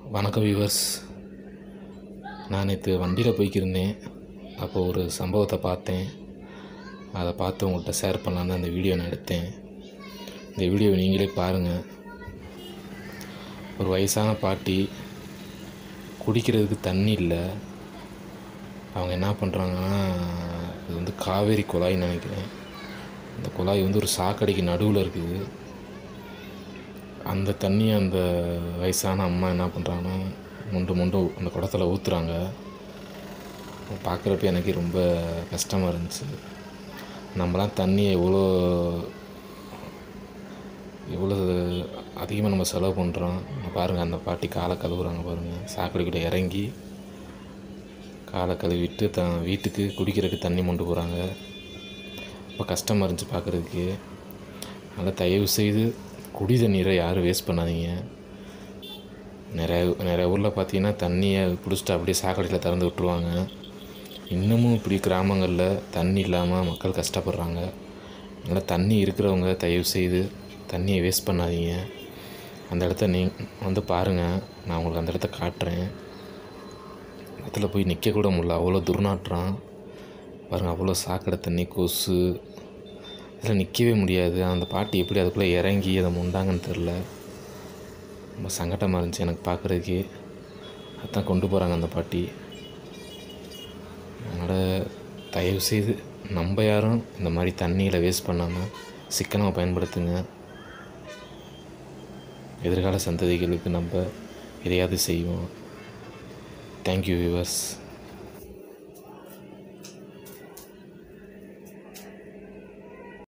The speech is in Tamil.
வணக்கம் வியூவர்ஸ் நான் நேற்று வண்டியில் போய்க்கிருந்தேன் அப்போ ஒரு சம்பவத்தை பார்த்தேன் அதை பார்த்து உங்கள்கிட்ட ஷேர் பண்ணலான்னு தான் இந்த வீடியோ நான் எடுத்தேன் இந்த வீடியோவை நீங்களே பாருங்கள் ஒரு வயசான பாட்டி குடிக்கிறதுக்கு தண்ணி இல்லை அவங்க என்ன பண்ணுறாங்கன்னா இது வந்து காவேரி குழாய்ன்னு நினைக்கிறேன் இந்த குழாய் வந்து ஒரு சாக்கடைக்கு நடுவில் இருக்குது அந்த தண்ணியை அந்த வயசான அம்மா என்ன பண்ணுறாங்கன்னா முண்டு முண்டு அந்த குடத்துல ஊற்றுறாங்க பார்க்குறப்ப எனக்கு ரொம்ப கஷ்டமாக இருந்துச்சு நம்மலாம் தண்ணியை எவ்வளோ எவ்வளோ அதிகமாக நம்ம செலவு பண்ணுறோம் பாருங்கள் அந்த பாட்டி காலை கழுவுறாங்க பாருங்கள் சாக்கடைக்கிட்ட இறங்கி காலை கழுவிட்டு த வீட்டுக்கு குடிக்கிறதுக்கு தண்ணி மொண்டு போகிறாங்க ரொம்ப கஷ்டமாக இருந்துச்சு பார்க்குறதுக்கு அதனால் தயவு செய்து குடி தண்ணீரை யாரும் வேஸ்ட் பண்ணாதீங்க நிறைய நிறைய ஊரில் பார்த்தீங்கன்னா தண்ணியை பிடிச்சிட்டு அப்படியே சாக்கடையில் திறந்து விட்டுருவாங்க இன்னமும் இப்படி கிராமங்களில் தண்ணி இல்லாமல் மக்கள் கஷ்டப்படுறாங்க அதனால் தண்ணி இருக்கிறவங்க தயவு செய்து தண்ணியை வேஸ்ட் பண்ணாதீங்க அந்த இடத்த நீ வந்து பாருங்கள் நான் உங்களுக்கு அந்த இடத்த காட்டுறேன் இடத்துல போய் நிற்க கூட முடியல அவ்வளோ துர்நாற்றம் பாருங்கள் அவ்வளோ சாக்கடை தண்ணி கொசு அதில் நிற்கவே முடியாது அந்த பாட்டி எப்படி அதுக்குள்ளே இறங்கி அதை முண்டாங்கன்னு தெரில ரொம்ப சங்கடமாக இருந்துச்சு எனக்கு பார்க்குறதுக்கே அதான் கொண்டு போகிறாங்க அந்த பாட்டி அதனால் தயவு செய்து நம்ம யாரும் இந்த மாதிரி தண்ணியில் வேஸ்ட் பண்ணாமல் சிக்கனமாக பயன்படுத்துங்க எதிர்கால சந்ததிகளுக்கு நம்ம எதையாவது செய்வோம் தேங்க்யூ வியூவர்ஸ்